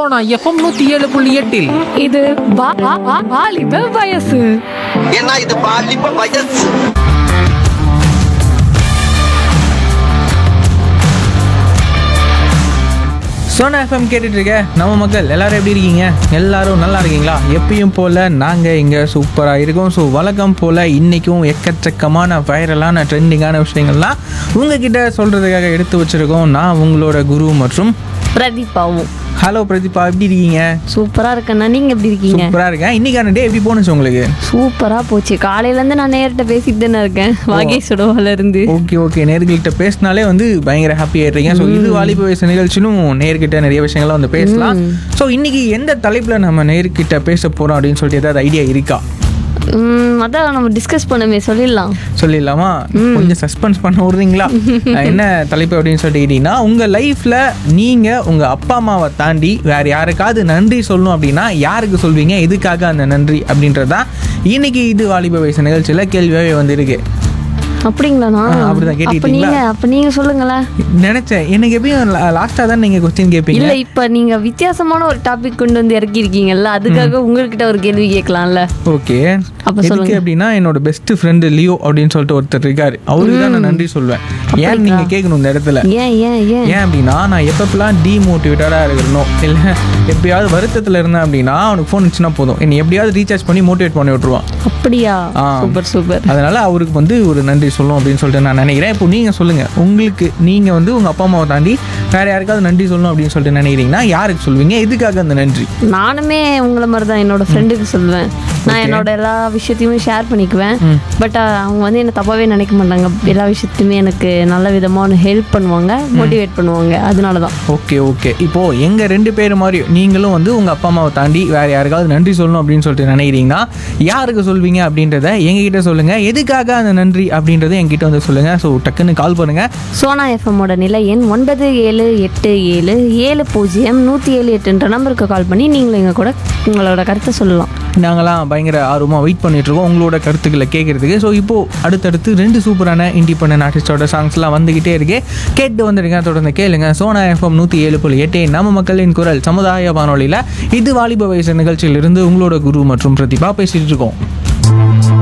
Sona FM நூத்தி ஏழு புள்ளி எட்டில் இது வா- வா- வா- வாலிப வயசு ஏன்னா இது பாலிப்ப வயசு சோனா எஃப்எம் கேட்டுட்டு இருக்க நம்ம மக்கள் எல்லாரும் எப்படி இருக்கீங்க எல்லாரும் நல்லா இருக்கீங்களா எப்பயும் போல் நாங்கள் இங்கே சூப்பராக இருக்கோம் ஸோ வழக்கம் போல் இன்றைக்கும் எக்கச்சக்கமான வைரலான ட்ரெண்டிங்கான விஷயங்கள்லாம் உங்ககிட்ட சொல்கிறதுக்காக எடுத்து வச்சுருக்கோம் நான் உங்களோட குரு மற்றும் பிரதீபாவும் ஹலோ பிரதீபா எப்படி இருக்கீங்க சூப்பரா இருக்கேண்ணா நீங்க எப்படி இருக்கீங்க சூப்பராக இருக்கேன் இன்னைக்கான டே எப்படி போணுச்சு உங்களுக்கு சூப்பரா போச்சு காலையில இருந்து நான் நேர்கிட்ட பேசிட்டு தானே இருக்கேன் வாகேஸ்வரவால இருந்து ஓகே ஓகே நேர்கள்கிட்ட பேசினாலே வந்து பயங்கர ஹாப்பி ஆயிடுறீங்க ஸோ இது வாலிப வயசு நிகழ்ச்சியும் நேர்கிட்ட நிறைய விஷயங்கள்லாம் வந்து பேசலாம் ஸோ இன்னைக்கு எந்த தலைப்பில் நம்ம நேர்கிட்ட பேச போகிறோம் அப்படின்னு சொல்லிட்டு ஏதாவது ஐடியா இருக்கா உம், அதான் நம்ம டிஸ்கஸ் பண்ணமே சொல்லிடலாம் சொல்லிடலாமா கொஞ்சம் சஸ்பென்ஸ் பண்ண விடுறீங்களா அஹ் என்ன தலைப்பு அப்படின்னு சொல்லிட்டு கேட்டீங்கன்னா உங்கள் லைஃப்பில் நீங்கள் உங்கள் அப்பா அம்மாவை தாண்டி வேறு யாருக்காவது நன்றி சொல்லணும் அப்படின்னா யாருக்கு சொல்வீங்க எதுக்காக அந்த நன்றி அப்படின்றதான் இன்னைக்கு இது வாலிப வயசு நிகழ்ச்சியில் கேள்வியாகவே வந்திருக்கு அப்படிங்களாண்ணா ஆ, அப்படிதான் அப்ப கேட்டுக்கிட்டீங்களா? நீங்க அப்ப நீங்க சொல்லுங்களேன் நினச்சேன் எனக்கு எப்பயும் லாஸ்ட்டாக தான் நீங்கள் கொஸ்டின் கேட்பீங்க இல்ல இப்ப நீங்க வித்தியாசமான ஒரு டாபிக் கொண்டு வந்து இறக்கி இருக்கீங்கல்ல அதுக்காக உங்ககிட்ட ஒரு கேள்வி கேட்கலாம்ல ஓகே அப்ப எதுக்கு சொல்லுங்க. அப்படின்னா என்னோட பெஸ்ட் ஃப்ரெண்டு லியோ அப்படின்னு சொல்லிட்டு ஒருத்தர் இருக்காரு அவருக்கு தான் நான் நன்றி சொல்வேன் ஏன் நீங்க கேட்கணும் இந்த இடத்துல ஏன் ஏன் ஏன் ஏன் அப்படின்னா நான் எப்பப்பெல்லாம் டிமோட்டிவேட்டடாக இருக்கணும் இல்லை எப்பயாவது வருத்தத்தில் இருந்தேன் அப்படின்னா அவனுக்கு ஃபோன் வச்சுனா போதும் என்னை எப்படியாவது ரீசார்ஜ் பண்ணி மோட்டிவேட் பண்ணி விட்ருவான் அப்படியா ஆ. சூப்பர் சூப்பர் அதனால அவருக்கு வந்து ஒரு நன்றி சொல்லும் அப்படின்னு சொல்லிட்டு நான் நினைக்கிறேன் இப்போ நீங்கள் சொல்லுங்கள் உங்களுக்கு நீங்கள் வந்து உங்கள் அப்பா அம்மாவை தாண்டி வேறு யாருக்காவது நன்றி சொல்லணும் அப்படின்னு சொல்லிட்டு நினைக்கிறீங்கன்னா யாருக்கு சொல்வீங்க எதுக்காக அந்த நன்றி நானுமே உங்களை மாதிரி தான் என்னோட ஃப்ரெண்டுக்கு சொல்லுவேன் நான் என்னோட எல்லா விஷயத்தையுமே ஷேர் பண்ணிக்குவேன் பட் அவங்க வந்து என்ன தப்பாவே நினைக்க மாட்டாங்க எல்லா விஷயத்தையுமே எனக்கு நல்ல விதமாக ஹெல்ப் பண்ணுவாங்க மோட்டிவேட் பண்ணுவாங்க அதனால தான் ஓகே ஓகே இப்போ எங்க ரெண்டு பேர் மாதிரி நீங்களும் வந்து உங்க அப்பா அம்மாவை தாண்டி வேற யாருக்காவது நன்றி சொல்லணும் அப்படின்னு சொல்லிட்டு நினைக்கிறீங்கன்னா யாருக்கு சொல்வீங்க அப்படின்றத எங்ககிட்ட சொல்லுங்க எதுக்காக அந்த நன்றி அப்படின்றத என்கிட்ட வந்து சொல்லுங்க ஸோ டக்குன்னு கால் பண்ணுங்க சோனா எஃப்எம்மோட நிலை எண் ஒன்பது ஏழு எட்டு ஏழு ஏழு பூஜ்ஜியம் நூற்றி ஏழு எட்டுன்ற நம்பருக்கு கால் பண்ணி நீங்களும் எங்கள் கூட உங்களோட கருத்தை சொல்லலாம் நாங்களாம் பயங்கர ஆர்வமாக வெயிட் பண்ணிட்டு இருக்கோம் உங்களோட கருத்துக்களை கேட்கறதுக்கு ஸோ இப்போ அடுத்தடுத்து ரெண்டு சூப்பரான இண்டிபெண்டன்ட் ஆர்டிஸ்டோட சாங்ஸ்லாம் வந்துகிட்டே இருக்கு கேட்டு வந்துடுங்க தொடர்ந்து கேளுங்க சோனா எஃப்எம் நூற்றி ஏழு புள்ளி எட்டு நம்ம மக்களின் குரல் சமுதாய வானொலியில் இது வாலிப வயசு நிகழ்ச்சியிலிருந்து உங்களோட குரு மற்றும் பிரதிபா பேசிட்டு இருக்கோம்